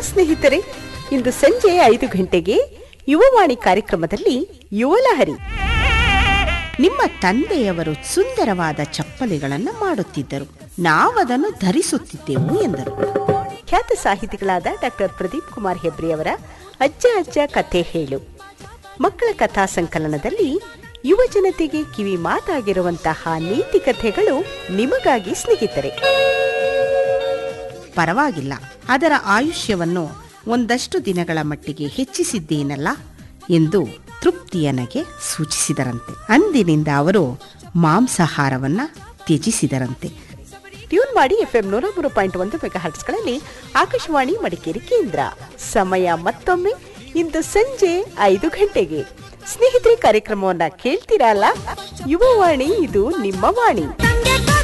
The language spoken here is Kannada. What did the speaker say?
ಸ್ನೇಹಿತರೆ ಇಂದು ಸಂಜೆ ಐದು ಗಂಟೆಗೆ ಯುವವಾಣಿ ಕಾರ್ಯಕ್ರಮದಲ್ಲಿ ಯುವಲಹರಿ ನಿಮ್ಮ ತಂದೆಯವರು ಸುಂದರವಾದ ಚಪ್ಪಲಿಗಳನ್ನು ಮಾಡುತ್ತಿದ್ದರು ನಾವದನ್ನು ಧರಿಸುತ್ತಿದ್ದೆವು ಎಂದರು ಖ್ಯಾತ ಸಾಹಿತಿಗಳಾದ ಡಾಕ್ಟರ್ ಪ್ರದೀಪ್ ಕುಮಾರ್ ಹೆಬ್ರಿ ಅವರ ಅಜ್ಜ ಅಜ್ಜ ಕಥೆ ಹೇಳು ಮಕ್ಕಳ ಕಥಾ ಸಂಕಲನದಲ್ಲಿ ಯುವ ಜನತೆಗೆ ಕಿವಿ ಮಾತಾಗಿರುವಂತಹ ನೀತಿ ಕಥೆಗಳು ನಿಮಗಾಗಿ ಸ್ನೇಹಿತರೆ ಪರವಾಗಿಲ್ಲ ಅದರ ಆಯುಷ್ಯವನ್ನು ಒಂದಷ್ಟು ದಿನಗಳ ಮಟ್ಟಿಗೆ ಹೆಚ್ಚಿಸಿದ್ದೇನಲ್ಲ ಎಂದು ತೃಪ್ತಿಯನಗೆ ಸೂಚಿಸಿದರಂತೆ ಅಂದಿನಿಂದ ಅವರು ಮಾಂಸಾಹಾರವನ್ನ ತ್ಯಜಿಸಿದರಂತೆ ಟ್ಯೂನ್ ಮಾಡಿ ಎಫ್ಎಂ ನೂರ ಮೂರು ಪಾಯಿಂಟ್ ಒಂದು ಮೆಗಾ ಹರ್ಟ್ಸ್ಗಳಲ್ಲಿ ಆಕಾಶವಾಣಿ ಮಡಿಕೇರಿ ಕೇಂದ್ರ ಸಮಯ ಮತ್ತೊಮ್ಮೆ ಇಂದು ಸಂಜೆ ಐದು ಗಂಟೆಗೆ ಸ್ನೇಹಿತರೆ ಕಾರ್ಯಕ್ರಮವನ್ನ ಕೇಳ್ತೀರಾ ಅಲ್ಲ ಯುವವಾಣಿ ಇದು ನಿಮ್ಮ ವಾಣಿ ತಂದೆ